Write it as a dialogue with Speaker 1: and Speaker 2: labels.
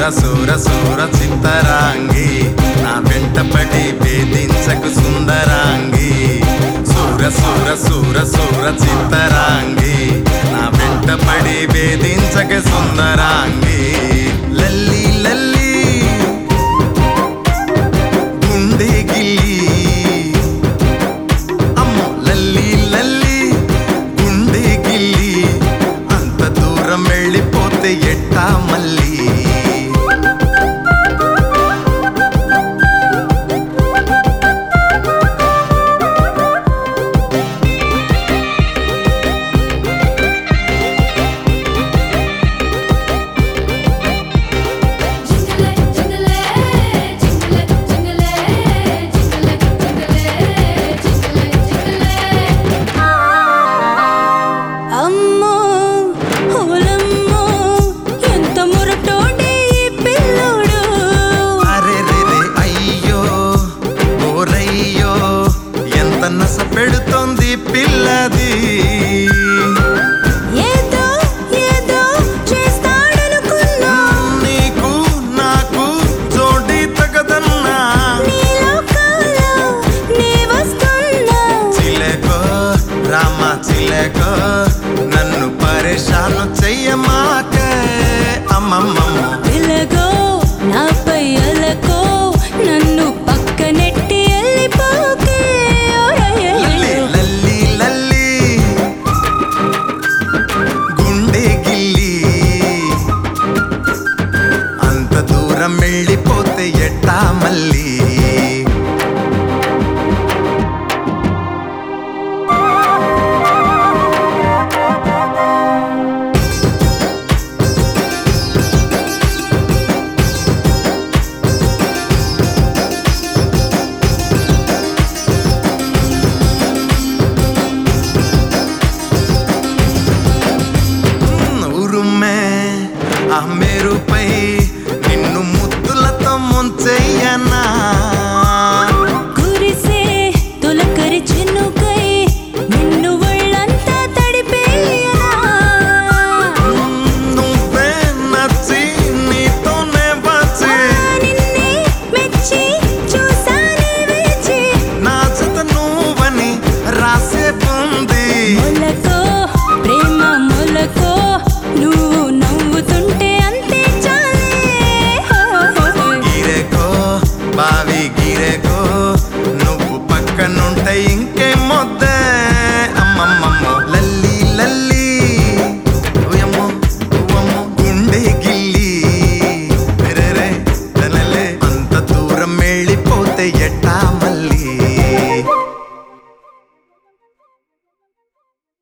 Speaker 1: సూర సూర సూర చిత్తరాంగి నా వెంట పడి వేధించకు సుందరాంగి సూర సూర సూర సూర చిత్తరాంగి నా వెంట పడి వేధించక సుందరాంగి లల్లి లల్లి గుండె గిల్లి అమ్మో లల్లి లల్లి గుండె గిల్లి అంత దూరం వెళ్ళిపోతే ఎట్టా మళ్ళీ
Speaker 2: జింగలే జింగలే జింగలే జింగలే జింగలే జింగలే జింగలే జింగలే
Speaker 3: అమ్మో ఓలమ్మో ఎంత మురటోడే ఈ పిల్లోడు
Speaker 1: అరే రే రే అయ్యో ఓరయ్యో ఎంత నస పెడుతోంది పిల్లది
Speaker 3: ఏదో ఏదో చేస్తాడనుకున్నా
Speaker 1: నీకు నాకు జోడి తగదన్నా
Speaker 3: నీలో కాలో నీ వస్తున్నా
Speaker 1: చిలకో రామ చిలకో నన్ను పరేషాను చెయ్యమాకే అమ్మమ్మ